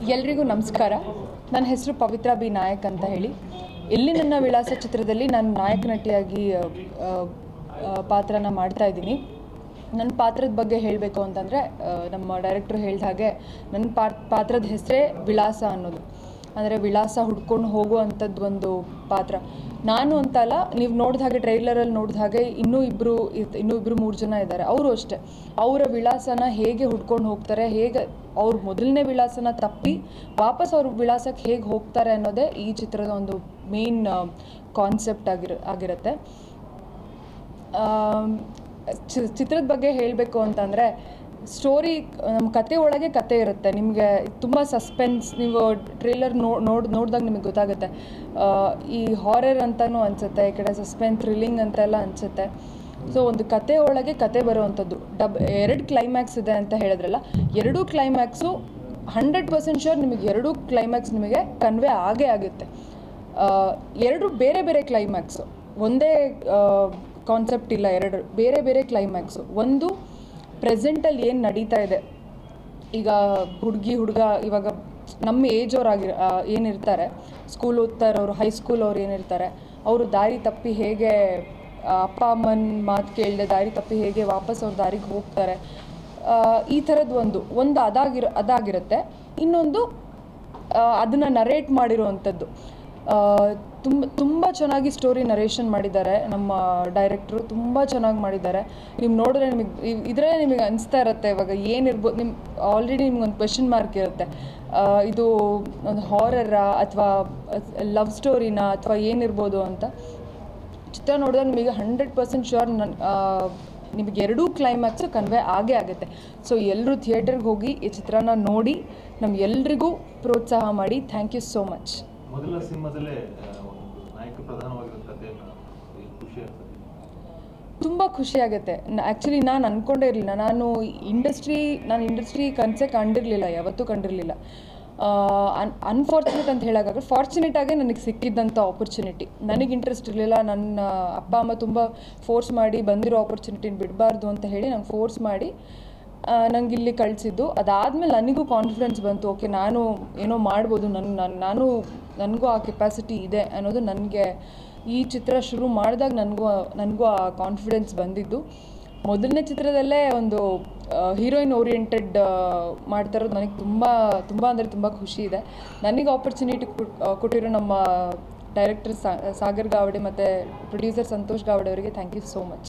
ಎಲ್ರಿಗೂ ನಮಸ್ಕಾರ ನನ್ನ ಹೆಸರು ಪವಿತ್ರ ಬಿ ನಾಯಕ್ ಅಂತ ಹೇಳಿ ಎಲ್ಲಿ ನನ್ನ ವಿಳಾಸ ಚಿತ್ರದಲ್ಲಿ ನಾನು ನಾಯಕ ನಟಿಯಾಗಿ ಆ, ಆ, ಆ, ಪಾತ್ರನ ಮಾಡ್ತಾ ಇದ್ದೀನಿ ನನ್ನ ಪಾತ್ರದ ಬಗ್ಗೆ ಹೇಳಬೇಕು ಅಂತಂದರೆ ನಮ್ಮ ಡೈರೆಕ್ಟ್ರು ಹೇಳಿದ ಹಾಗೆ ನನ್ನ ಪಾತ್ ಪಾತ್ರದ ಹೆಸರೇ ವಿಳಾಸ ಅನ್ನೋದು ಅಂದರೆ ವಿಳಾಸ ಹುಡ್ಕೊಂಡು ಹೋಗುವಂಥದ್ದು ಒಂದು ಪಾತ್ರ ನಾನು ಅಂತಲ್ಲ ನೀವು ನೋಡಿದ ಹಾಗೆ ಟ್ರೈಲರಲ್ಲಿ ನೋಡಿದ ಹಾಗೆ ಇನ್ನೂ ಇಬ್ಬರು ಇನ್ನೂ ಇಬ್ಬರು ಮೂರು ಜನ ಇದ್ದಾರೆ ಅವರು ಅಷ್ಟೇ ಅವರ ವಿಳಾಸನ ಹೇಗೆ ಹುಡ್ಕೊಂಡು ಹೋಗ್ತಾರೆ ಹೇಗೆ ಅವ್ರ ಮೊದಲನೇ ವಿಳಾಸನ ತಪ್ಪಿ ವಾಪಸ್ ಅವ್ರ ವಿಳಾಸಕ್ಕೆ ಹೇಗೆ ಹೋಗ್ತಾರೆ ಅನ್ನೋದೇ ಈ ಚಿತ್ರದ ಒಂದು ಮೇನ್ ಕಾನ್ಸೆಪ್ಟ್ ಆಗಿರ ಆಗಿರುತ್ತೆ ಆಮ್, ಚಿ- ಚಿತ್ರದ ಬಗ್ಗೆ ಹೇಳಬೇಕು ಅಂತಂದರೆ ಸ್ಟೋರಿ ನಮ್ಮ ಕತೆ ಒಳಗೆ ಕತೆ ಇರುತ್ತೆ ನಿಮಗೆ ತುಂಬ ಸಸ್ಪೆನ್ಸ್ ನೀವು ಟ್ರೇಲರ್ ನೋ ನೋಡಿ ನೋಡಿದಾಗ ನಿಮಗೆ ಗೊತ್ತಾಗುತ್ತೆ ಆ, ಈ ಹಾರರ್ ಅಂತಲೂ ಅನಿಸುತ್ತೆ ಈ ಕಡೆ ಸಸ್ಪೆನ್ಸ್ ಥ್ರಿಲ್ಲಿಂಗ್ ಅಂತೆಲ್ಲ ಅನಿಸುತ್ತೆ ಸೊ ಒಂದು ಕತೆ ಒಳಗೆ ಕತೆ ಬರುವಂಥದ್ದು ಡಬ್ ಎರಡು ಕ್ಲೈಮ್ಯಾಕ್ಸ್ ಇದೆ ಅಂತ ಹೇಳಿದ್ರಲ್ಲ ಎರಡೂ ಕ್ಲೈಮ್ಯಾಕ್ಸು ಹಂಡ್ರೆಡ್ ಪರ್ಸೆಂಟ್ ಶೋರ್ ನಿಮಗೆ ಎರಡೂ ಕ್ಲೈಮ್ಯಾಕ್ಸ್ ನಿಮಗೆ ಕನ್ವೆ ಆಗೇ ಆಗುತ್ತೆ ಆ, ಎರಡು ಬೇರೆ ಬೇರೆ ಕ್ಲೈಮ್ಯಾಕ್ಸು ಒಂದೇ ಕಾನ್ಸೆಪ್ಟ್ ಇಲ್ಲ ಎರಡು ಬೇರೆ ಬೇರೆ ಕ್ಲೈಮ್ಯಾಕ್ಸು ಒಂದು ಪ್ರೆಸೆಂಟಲ್ಲಿ ಏನು ನಡೀತಾ ಇದೆ ಈಗ ಹುಡುಗಿ ಹುಡುಗ ಇವಾಗ ನಮ್ಮ ಏಜ್ ಅವ್ರಾಗಿ ಏನಿರ್ತಾರೆ ಸ್ಕೂಲ್ ಓದ್ತಾ ಇರೋರು ಹೈಸ್ಕೂಲ್ ಅವ್ರು ಏನಿರ್ತಾರೆ ಅವರು ದಾರಿ ತಪ್ಪಿ ಹೇಗೆ ಆ, ಅಪ್ಪ ಅಮ್ಮನ ಮಾತು ಕೇಳದೆ ದಾರಿ ತಪ್ಪಿ ಹೇಗೆ ವಾಪಸ್ ಅವ್ರ ದಾರಿಗೆ ಹೋಗ್ತಾರೆ ಆ, ಈ ಥರದ್ದು ಒಂದು ಒಂದು ಅದಾಗಿರ ಅದಾಗಿರುತ್ತೆ ಇನ್ನೊಂದು ಅದನ್ನು ನರೇಟ್ ಮಾಡಿರುವಂಥದ್ದು ತುಂಬ ತುಂಬ ಚೆನ್ನಾಗಿ ಸ್ಟೋರಿ ನರೇಷನ್ ಮಾಡಿದ್ದಾರೆ ನಮ್ಮ ಡೈರೆಕ್ಟ್ರು ತುಂಬ ಚೆನ್ನಾಗಿ ಮಾಡಿದ್ದಾರೆ ನೀವು ನೋಡಿದ್ರೆ ನಿಮಗೆ ಇದರಲ್ಲೇ ನಿಮಗೆ ಅನಿಸ್ತಾ ಇರುತ್ತೆ ಇವಾಗ ಏನಿರ್ಬೋದು ನಿಮ್ಮ ಆಲ್ರೆಡಿ ನಿಮ್ಗೊಂದು ಕ್ವೆಶನ್ ಮಾರ್ಕ್ ಇರುತ್ತೆ ಆ, ಇದು ಒಂದು ಹಾರರಾ ಅಥವಾ ಲವ್ ಸ್ಟೋರಿನಾ ಅಥವಾ ಏನಿರ್ಬೋದು ಅಂತ ಚಿತ್ರ ನೋಡಿದಾಗ ನಿಮಗೆ ಹಂಡ್ರೆಡ್ ಪರ್ಸೆಂಟ್ ಶೋರ್ ನನ್ನ ನಿಮಗೆ ಎರಡೂ ಕ್ಲೈಮ್ಯಾಕ್ಸು ಕನ್ವೆ ಆಗೇ ಆಗುತ್ತೆ ಸೊ ಎಲ್ಲರೂ ಥಿಯೇಟರ್ಗೆ ಹೋಗಿ ಈ ಚಿತ್ರನ ನೋಡಿ ನಮ್ಗೆಲ್ರಿಗೂ ಪ್ರೋತ್ಸಾಹ ಮಾಡಿ ಥ್ಯಾಂಕ್ ಯು ಸೋ ಮಚ್ ಮೊದಲ ಸಿನಿಮಾದಲ್ಲೇ ಆ, ಒಂದು ನಾಯಕ ಪ್ರಧಾನವಾಗಿರೋ ಕಥೆಯನ್ನು ಖುಷಿ ಆಗ್ತದೆ ತುಂಬ ಖುಷಿಯಾಗುತ್ತೆ ಆ್ಯಕ್ಚುಲಿ ನಾನು ಅಂದ್ಕೊಂಡೇ ಇರಲಿಲ್ಲ ನಾನು ಇಂಡಸ್ಟ್ರಿ ನಾನು ಇಂಡಸ್ಟ್ರಿ ಕನಸೇ ಕಂಡಿರಲಿಲ್ಲ ಯಾವತ್ತೂ ಕಂಡಿರಲಿಲ್ಲ ಅನ್ ಅನ್ಫಾರ್ಚುನೇಟ್ ಅಂತ ಹೇಳೋಕ್ಕಾಗಲ್ಲ ಫಾರ್ಚುನೇಟ್ ಆಗೇ ನನಗೆ ಸಿಕ್ಕಿದ್ದಂಥ ಆಪರ್ಚುನಿಟಿ ನನಗೆ ಇಂಟ್ರೆಸ್ಟ್ ಇರಲಿಲ್ಲ ನನ್ನ ಅಪ್ಪ ಅಮ್ಮ ತುಂಬ ಫೋರ್ಸ್ ಮಾಡಿ ಬಂದಿರೋ ಆಪರ್ಚುನಿಟಿನ ಬಿಡಬಾರ್ದು ಅಂತ ಹೇಳಿ ನಂಗೆ ಫೋರ್ಸ್ ಮಾಡಿ ನಂಗೆ ಇಲ್ಲಿ ಕಳಿಸಿದ್ದು ಅದಾದಮೇಲೆ ನನಗೂ ಕಾನ್ಫಿಡೆನ್ಸ್ ಬಂತು ಓಕೆ ನಾನು ಏನೋ ಮಾಡ್ಬೋದು ನನ್ನ ನಾನು ನಾನು ನನಗೂ ಆ ಕೆಪಾಸಿಟಿ ಇದೆ ಅನ್ನೋದು ನನಗೆ ಈ ಚಿತ್ರ ಶುರು ಮಾಡಿದಾಗ ನನಗೂ ನನಗೂ ಆ ಕಾನ್ಫಿಡೆನ್ಸ್ ಬಂದಿದ್ದು ಮೊದಲನೇ ಚಿತ್ರದಲ್ಲೇ ಒಂದು ಹೀರೋಯಿನ್ ಓರಿಯೆಂಟೆಡ್ ಮಾಡ್ತಾ ಇರೋದು ನನಗೆ ತುಂಬ ತುಂಬ ಅಂದರೆ ತುಂಬ ಖುಷಿ ಇದೆ ನನಗೆ ಆಪರ್ಚುನಿಟಿ ಕೊಟ್ಟಿರೋ ನಮ್ಮ ಡೈರೆಕ್ಟರ್ ಸಾಗರ್ ಗಾವಡೆ ಮತ್ತು ಪ್ರೊಡ್ಯೂಸರ್ ಸಂತೋಷ್ ಗಾವಡೆ ಅವರಿಗೆ ಥ್ಯಾಂಕ್ ಯು ಸೋ ಮಚ್